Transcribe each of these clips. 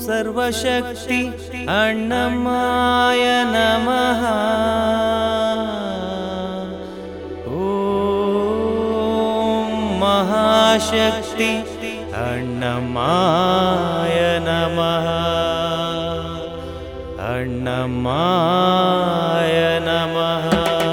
ಸರ್ವಶಕ್ತಿ ಅಣ್ಣಮ್ಮಾಯ ನಮಃ ಓಂ ಮಹಾಶಕ್ತಿ ಅಣ್ಣಮ್ಮಾಯ ನಮಃ ಅಣ್ಣಮ್ಮಾಯ ನಮಃ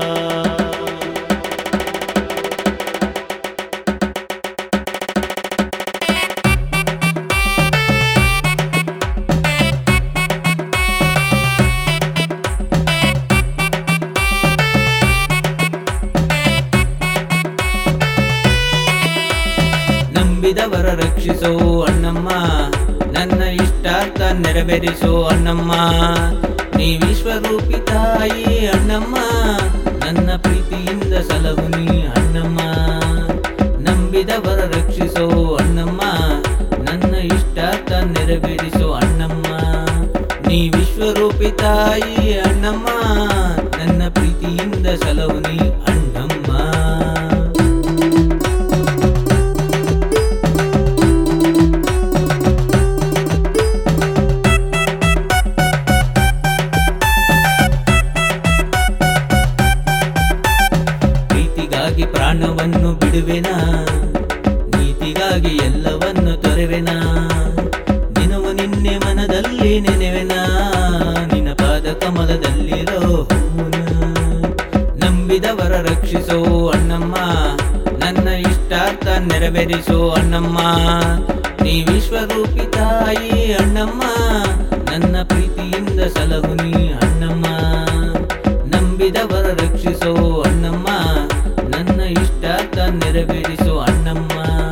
ನಂಬಿದವರ ರಕ್ಷಿಸೋ ಅಣ್ಣಮ್ಮ ನನ್ನ ಇಷ್ಟಾರ್ಥ ನೆರವೇರಿಸೋ ಅಣ್ಣಮ್ಮ ನೀ ವಿಶ್ವರೂಪಿ ತಾಯಿ ಅಣ್ಣಮ್ಮ ನನ್ನ ಪ್ರೀತಿಯಿಂದ ಸಲಹು ನೀ ಅಣ್ಣಮ್ಮ ನಂಬಿದವರ ರಕ್ಷಿಸೋ ಅಣ್ಣಮ್ಮ ನನ್ನ ಇಷ್ಟಾರ್ಥ ನೆರವೇರಿಸೋ ಅಣ್ಣಮ್ಮ ನೀ ವಿಶ್ವರೂಪಿ ತಾಯಿ ಅಣ್ಣಮ್ಮ ನನ್ನ ಪ್ರೀತಿಯಿಂದ ಸಲಹು ನೀ ಅಣ್ಣಮ್ಮ ಪ್ರೀತಿಗಾಗಿ ಪ್ರಾಣವನ್ನು ಬಿಡುವೆನಾ ನೀತಿಗಾಗಿ ಎಲ್ಲವನ್ನು ತೊರೆವೆನಾ ದಿನವು ನಿನ್ನೆ ಮನದಲ್ಲಿ ನೆನೆವೆನಾ ನಿನ್ನ ಪಾದ ಕಮಲದಲ್ಲಿರೋ ಹೂನ ನಂಬಿದವರ ರಕ್ಷಿಸೋ ಅಣ್ಣಮ್ಮ ನನ್ನ ಇಷ್ಟಾರ್ಥ ನೆರವೇರಿಸೋ ಅಣ್ಣಮ್ಮ ನೀ ವಿಶ್ವರೂಪಿ ತಾಯಿ ಅಣ್ಣಮ್ಮ ನನ್ನ ಪ್ರೀತಿಯಿಂದ ಸಲಹು ನೀ ಅಣ್ಣಮ್ಮ ನಂಬಿದವರ ರಕ್ಷಿಸೋ ಅಣ್ಣಮ್ಮ ನನ್ನ ಇಷ್ಟಾರ್ಥ ನೆರವೇರಿಸೋ ಅಣ್ಣಮ್ಮ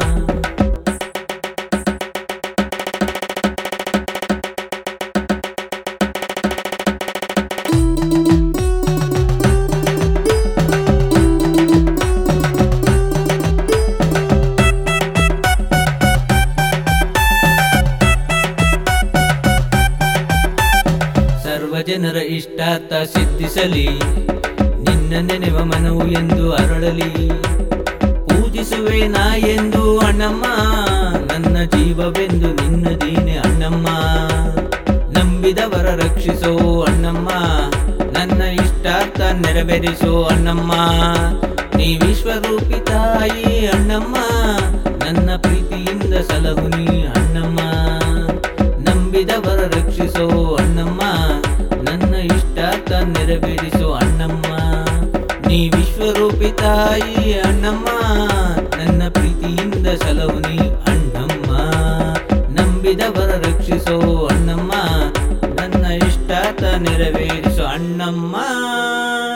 ಸರ್ವ ಜನರ ಇಷ್ಟಾರ್ಥ ಸಿದ್ಧಿಸಲಿ ನಿನ್ನ ನೆನೆವ ಮನವು ಎಂದು ಅರಳಲಿ ಪೂಜಿಸುವೆ ನಾ ಎಂದು ಅಣ್ಣಮ್ಮ ನನ್ನ ಜೀವವೆಂದು ನಿನ್ನದೀನೆ ಅಣ್ಣಮ್ಮ ನಂಬಿದವರ ರಕ್ಷಿಸೋ ಅಣ್ಣಮ್ಮ ನನ್ನ ಇಷ್ಟಾರ್ಥ ನೆರವೇರಿಸೋ ಅಣ್ಣಮ್ಮ ನೀ ವಿಶ್ವರೂಪಿ ತಾಯಿ ಅಣ್ಣಮ್ಮ ನನ್ನ ಪ್ರೀತಿಯಿಂದ ಸಲಹು ನೀ ಅಣ್ಣಮ್ಮ ನಂಬಿದವರ ರಕ್ಷಿಸೋ ಅಣ್ಣಮ್ಮ ನನ್ನ ಇಷ್ಟಾರ್ಥ ನೆರವೇರಿಸೋ ಅಣ್ಣಮ್ಮ ನೀ ವಿಶ್ವರೂಪಿ ತಾಯಿ ಅಣ್ಣಮ್ಮ ನನ್ನ ಪ್ರೀತಿಯಿಂದ ಸಲಹು ನೀ ಅಣ್ಣಮ್ಮ ನಂಬಿದವರ ರಕ್ಷಿಸೋ ಅಣ್ಣಮ್ಮ ನನ್ನ ಇಷ್ಟಾರ್ಥ ನೆರವೇರಿಸೋ ಅಣ್ಣಮ್ಮ